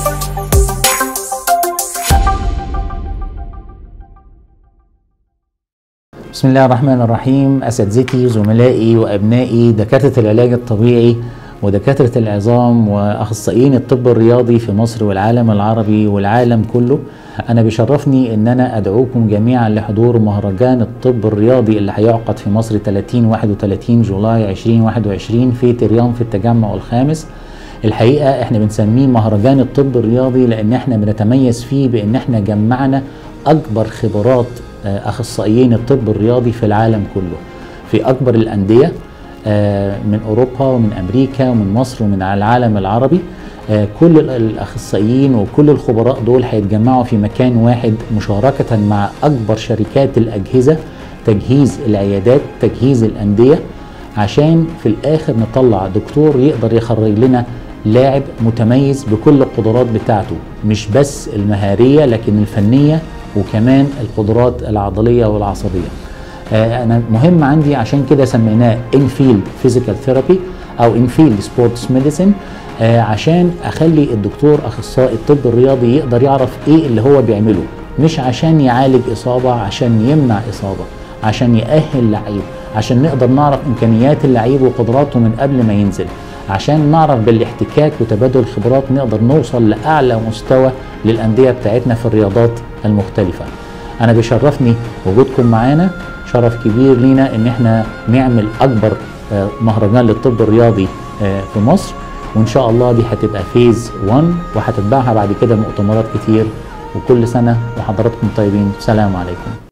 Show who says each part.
Speaker 1: بسم الله الرحمن الرحيم اساتذتي زملائي وابنائي دكاتره العلاج الطبيعي ودكاتره العظام واخصائيين الطب الرياضي في مصر والعالم العربي والعالم كله انا بيشرفني ان انا ادعوكم جميعا لحضور مهرجان الطب الرياضي اللي هيعقد في مصر 30 31 جولاي 2021 في تريان في التجمع الخامس الحقيقه احنا بنسميه مهرجان الطب الرياضي لان احنا بنتميز فيه بان احنا جمعنا اكبر خبرات اخصائيين الطب الرياضي في العالم كله في اكبر الانديه من اوروبا ومن امريكا ومن مصر ومن العالم العربي كل الاخصائيين وكل الخبراء دول هيتجمعوا في مكان واحد مشاركه مع اكبر شركات الاجهزه تجهيز العيادات تجهيز الانديه عشان في الاخر نطلع دكتور يقدر يخرج لنا لاعب متميز بكل القدرات بتاعته مش بس المهاريه لكن الفنيه وكمان القدرات العضليه والعصبيه. آه انا مهم عندي عشان كده سميناه انفيلد فيزيكال ثيرابي او انفيلد سبورتس ميديسن عشان اخلي الدكتور اخصائي الطب الرياضي يقدر يعرف ايه اللي هو بيعمله مش عشان يعالج اصابه عشان يمنع اصابه عشان يأهل لعيب عشان نقدر نعرف امكانيات اللعيب وقدراته من قبل ما ينزل عشان نعرف بالاحتكاك وتبادل الخبرات نقدر نوصل لاعلى مستوى للانديه بتاعتنا في الرياضات المختلفه. انا بيشرفني وجودكم معانا شرف كبير لينا ان احنا نعمل اكبر مهرجان للطب الرياضي في مصر وان شاء الله دي هتبقى فيز 1 وهتتبعها بعد كده مؤتمرات كتير وكل سنه وحضراتكم طيبين سلام عليكم.